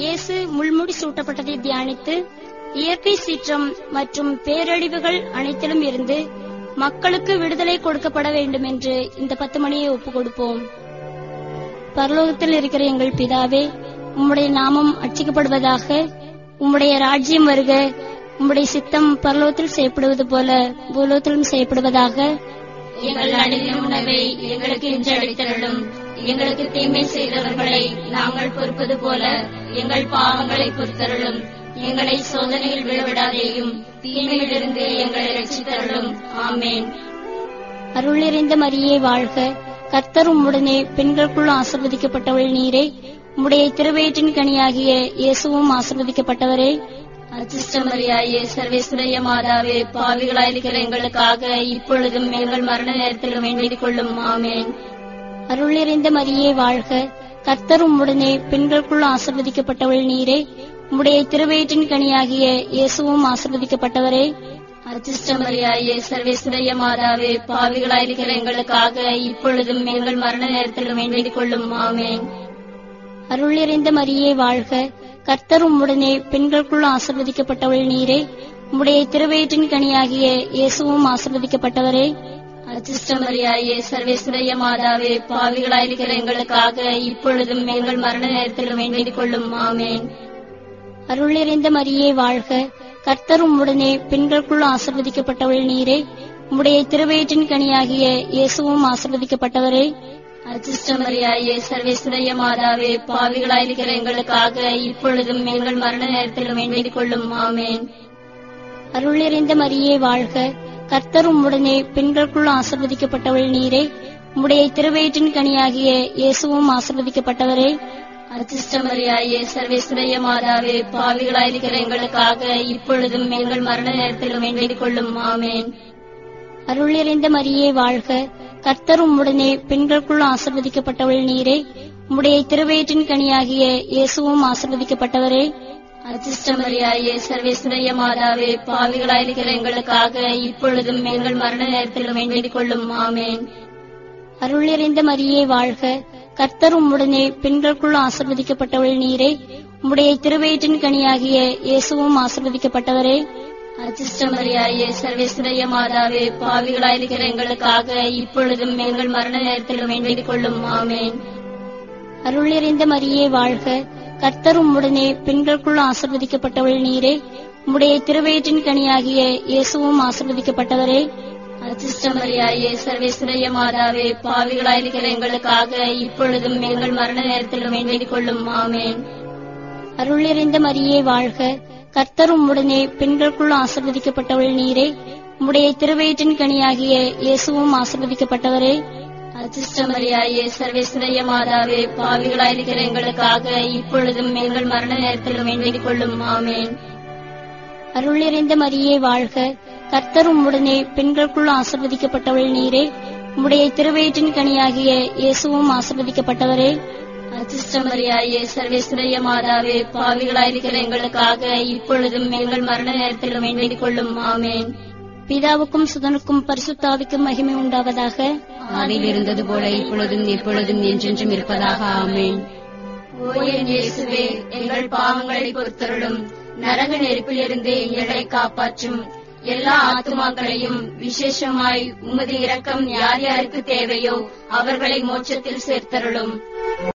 இயேசு முள்முடி சூட்டப்பட்டதை தியானித்து இயற்கை சீற்றம் மற்றும் பேரழிவுகள் அனைத்திலும் இருந்து மக்களுக்கு விடுதலை கொடுக்கப்பட வேண்டும் என்று இந்த பத்து மணியை ஒப்புக் கொடுப்போம் பரலோகத்தில் இருக்கிற எங்கள் பிதாவே உம்முடைய நாமம் அச்சிக்கப்படுவதாக உம்முடைய ராஜ்யம் வருக உம்முடைய சித்தம் பரலோகத்தில் செய்யப்படுவது போல பூலோகத்திலும் செய்யப்படுவதாக எங்கள் அழிந்த உணவை எங்களுக்கு இன்று அளித்தருளும் எங்களுக்கு தீமை செய்தவர்களை நாங்கள் பொறுப்பது போல எங்கள் பாவங்களை பொறுத்தருளும் எங்களை சோதனையில் விழவிடாதேயும் தீமையிலிருந்து எங்களை ரட்சித்தருளும் ஆமேன் அருள் நிறைந்த மரியே வாழ்க கர்த்தர் உம்முடனே பெண்களுக்குள் ஆசிர்வதிக்கப்பட்டவள் நீரே உம்முடைய திருவயிற்றின் கனியாகிய இயேசுவும் ஆசிர்வதிக்கப்பட்டவரே அச்சிஷ்டமரியாயே சர்வேஸ்வரிய மாதாவே பாவிகளாயிருக்கிற எங்களுக்காக இப்பொழுதும் எங்கள் மரண நேரத்தில் வேண்டிக் கொள்ளும் ஆமேன் அருள் நிறைந்த மரியே வாழ்க கர்த்தர் உம்முடனே பெண்களுக்குள் ஆசிர்வதிக்கப்பட்டவள் நீரே உம்முடைய திருவயிற்றின் கனியாகிய இயேசுவும் ஆசிர்வதிக்கப்பட்டவரே அச்சிஷ்டமரியாயே சர்வேஸ்வரிய மாதாவே பாவிகளாயிருக்கிற எங்களுக்காக இப்பொழுதும் எங்கள் மரண நேரத்தில் வேண்டிக் கொள்ளும் ஆமேன் அருள் நிறைந்த மரியே வாழ்க கர்த்தர் உம்முடனே பெண்களுக்குள் ஆசிர்வதிக்கப்பட்டவள் நீரே உம்முடைய திருவயிற்றின் கனியாகிய இயேசுவும் ஆசிர்வதிக்கப்பட்டவரே அச்சிஷ்டமரியாயே சர்வேஸ்வரிய மாதாவே பாவிகளாயிருக்கிற எங்களுக்காக இப்பொழுதும் எங்கள் மரண நேரத்தில் வேண்டிக் கொள்ளும் ஆமேன் அருள் நிறைந்த மரியே வாழ்க கர்த்தர் உம்முடனே பெண்களுக்குள் ஆசிர்வதிக்கப்பட்டவள் நீரே உம்முடைய திருவயிற்றின் கனியாகிய இயேசுவும் ஆசிர்வதிக்கப்பட்டவரே அச்சிஷ்டமரியாயே சர்வேஸ்வரிய மாதாவே பாவிகளாயிருக்கிற எங்களுக்காக இப்பொழுதும் எங்கள் மரண நேரத்தில் வேண்டிக் கொள்ளும் ஆமேன் அருள் நிறைந்த மரியே வாழ்க கர்த்தர் உம்முடனே பெண்களுக்குள் ஆசிர்வதிக்கப்பட்டவள் நீரே உம்முடைய திருவயிற்றின் கனியாகிய இயேசுவும் ஆசிர்வதிக்கப்பட்டவரே அச்சிஷ்டமரியாயே சர்வேஸ்வரிய மாதாவே பாவிகளாயிருக்கிற எங்களுக்காக இப்பொழுதும் எங்கள் மரண நேரத்தில் வேண்டிக் கொள்ளும் ஆமேன் அருள் நிறைந்த மரியே வாழ்க கர்த்தர் உம்முடனே பெண்களுக்குள் ஆசிர்வதிக்கப்பட்டவள் நீரே உம்முடைய திருவயிற்றின் கனியாகிய இயேசுவும் ஆசிர்வதிக்கப்பட்டவரே அச்சிஷ்டமரியாயே சர்வேஸ்வரிய மாதாவே பாவிகளாயிருக்கிற எங்களுக்காக இப்பொழுதும் எங்கள் மரண நேரத்தில் வேண்டிக் கொள்ளும் ஆமேன் அருள் நிறைந்த மரியே வாழ்க கர்த்தர் உம்முடனே பெண்களுக்குள் ஆசிர்வதிக்கப்பட்டவள் நீரே உம்முடைய திருவயிற்றின் கனியாகிய இயேசுவும் ஆசிர்வதிக்கப்பட்டவரே அச்சிஷ்டமரியாயே சர்வேஸ்வரிய மாதாவே பாவிகளாயிருக்கிற எங்களுக்காக இப்பொழுதும் எங்கள் மரண நேரத்தில் வேண்டிக் கொள்ளும் ஆமேன் அருள் நிறைந்த மரியே வாழ்க கர்த்தர் உம்முடனே பெண்களுக்குள் ஆசிர்வதிக்கப்பட்டவள் நீரே உம்முடைய திருவயிற்றின் கனியாகிய இயேசுவும் ஆசிர்வதிக்கப்பட்டவரே அச்சிஷ்டமரியாயே சர்வேஸ்வரிய மாதாவே பாவிகளாயிருக்கிற எங்களுக்காக இப்பொழுதும் எங்கள் மரண நேரத்தில் வேண்டிக் கொள்ளும் ஆமேன் அருள் நிறைந்த மரியே வாழ்க கர்த்தர் உம்முடனே பெண்களுக்குள் ஆசிர்வதிக்கப்பட்டவள் நீரே உம்முடைய திருவயிற்றின் கனியாகிய இயேசுவும் ஆசிர்வதிக்கப்பட்டவரே அச்சிஷ்டமரியாயே சர்வேஸ்வரிய மாதாவே பாவிகளாயிருக்கிற எங்களுக்காக இப்பொழுதும் எங்கள் மரண நேரத்தில் வேண்டிக் கொள்ளும் ஆமேன் அருள் நிறைந்த மரியே வாழ்க கர்த்தர் உம்முடனே பெண்களுக்குள் ஆசிர்வதிக்கப்பட்டவள் நீரே உம்முடைய திருவயிற்றின் கனியாகிய இயேசுவும் ஆசிர்வதிக்கப்பட்டவரே அச்சிஷ்டமரியாயே சர்வேஸ்வரிய மாதாவே பாவிகளாயிருக்கிற எங்களுக்காக இப்பொழுதும் எங்கள் மரண நேரத்தில் வேண்டிக் கொள்ளும் ஆமேன் பிதாவுக்கும் சுதனுக்கும் பரிசுத்தாவிக்கும் மகிமை உண்டாவதாக ஆதியில் இருந்தது போல இப்பொழுதும் எப்பொழுதும் என்றென்றும் இருப்பதாக ஆமேன் ஓ என் இயேசுவே எங்கள் பாவங்களை பொறுத்தருளும் நரக நெருப்பிலிருந்து எங்களை காப்பாற்றும் எல்லா ஆத்துமாக்களையும் விசேஷமாய் உமது இரக்கம் யார் யாருக்கு தேவையோ அவர்களை மோட்சத்தில் சேர்த்தருளும்